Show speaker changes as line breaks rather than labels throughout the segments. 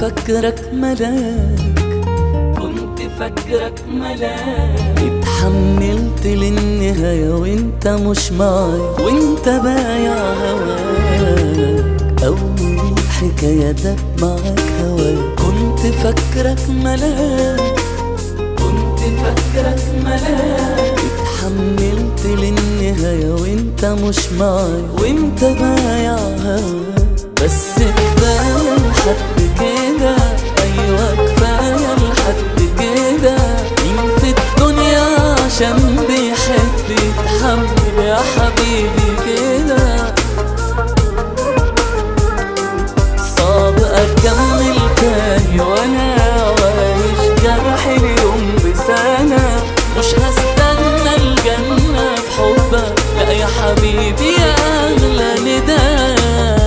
فاكرك ملاك
كنت فاكرك ملاك
اتحملت للنهاية وانت مش معاي وانت بايع هواك أول الحكاية ده معاك هواك كنت فاكرك ملاك
كنت فاكرك ملاك
اتحملت للنهاية وانت مش معاي وانت بايع هواك بس كفاية لحد كده أيوة كفاية لحد كده مين في الدنيا عشان بيحب يتحمل يا حبيبي كده صعب أكمل تاني وأنا عايش جرح اليوم بسنة مش هستنى الجنة في حبك لا يا حبيبي يا أغلى نداء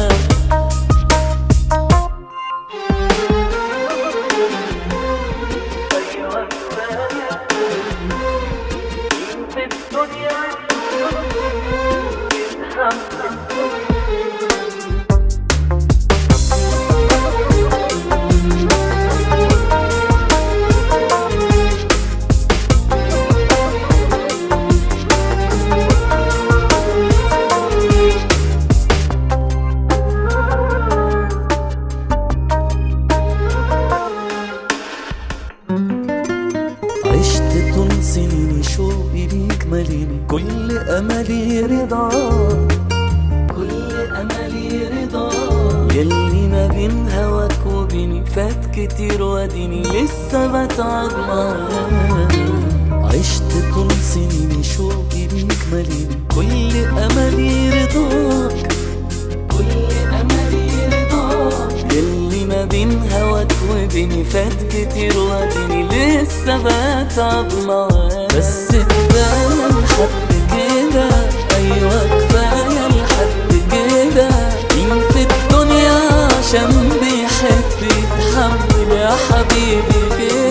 عشت طول سنيني شوقي ليك ماليني كل املي رضاك
كل أملي رضا
يلي ما بين هواك وبيني فات كتير واديني لسه بتعب معاك عشت طول سنيني شوقي ليك ماليني كل املي رضاك
كل أملي رضا
يلي ما بين هواك وبيني فات كتير واديني لسه بتعب معاك بس كفاية لحد كده أيوة كفاية لحد كده مين في الدنيا عشان بيحب يتحمل يا حبيبي كده